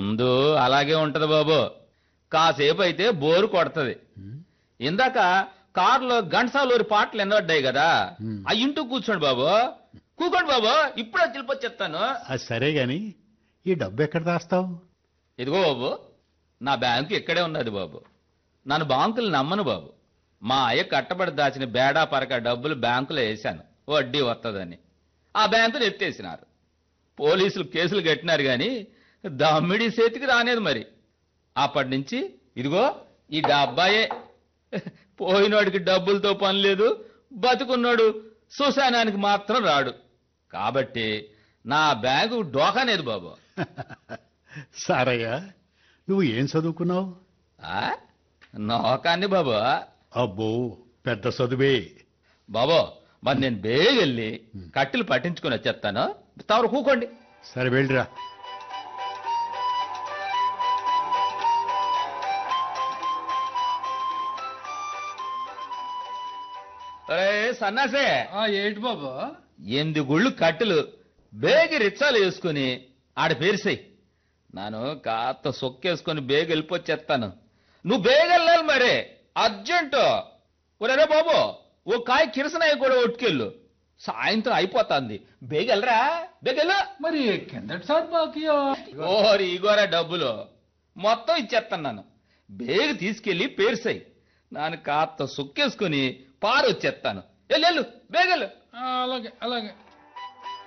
ముందు అలాగే ఉంటది బాబు కాసేపు అయితే బోరు కొడతది ఇందాక కారులో ఘంటసాలూరి పాటలు ఎన్నడ్డాయి కదా హ్మ్. ఆ ఇంటూ కూర్చోండి బాబు కూకోండి బాబు ఇప్పుడే తెలిపొచ్చేస్తాను అది సరే గాని ఈ డబ్బు ఎక్కడ దాస్తావు ఇదిగో బాబు నా బ్యాంకు ఇక్కడే ఉన్నది బాబు నన్ను బాంకులు నమ్మను బాబు మా అయ్య కట్టబడి దాచిన బేడా పరక డబ్బులు బ్యాంకులో వేశాను వడ్డీ వస్తుందని ఆ బ్యాంకును ఎత్తేసినారు పోలీసులు కేసులు కట్టినారు గాని దమ్మిడి చేతికి రానేది మరి అప్పటి నుంచి ఇదిగో ఈ డబ్బాయే పోయినోడికి డబ్బులతో పని లేదు బతుకున్నాడు శ్మశానానికి మాత్రం రాడు కాబట్టి నా బ్యాంకు డోకానేది బాబు సారయ్య నువ్వు ఏం చదువుకున్నావు ఆ? నోకాన్ని బాబు అబ్బో పెద్ద చదువే బాబు మరి నేను బేగెళ్ళి కట్టెలు పట్టించుకుని వచ్చేస్తాను తవరు కూకోండి సరే వెళ్ళిరా అరే సన్నాసే ఆ ఏంటి బాబు ఎనిమిది గుళ్ళు కట్టెలు బేగి రిచ్చాలు వేసుకుని ఆడ పేరిసాయి నేను కాస్త సొక్కేసుకుని బేగ వెళ్ళిపోచ్చేస్తాను నువ్వు బేగ వెళ్ళాలి మరే అర్జెంటు ఒరే బాబు ఓ కాయ కిరసనాయి కూడా ఒట్టుకెళ్ళు సాయంత్రం అయిపోతుంది బేగ వెళ్ళరా బేగెళ్ళు మరి కిందటి సార్ బాకీ ఓరి ఇగోరా డబ్బులు మొత్తం ఇచ్చేస్తున్నాను బేగ తీసుకెళ్లి పేరుసాయి నాను కాస్త సుక్కేసుకుని పారు వచ్చేస్తాను వెళ్ళు వెళ్ళు బేగెళ్ళు అలాగే అలాగే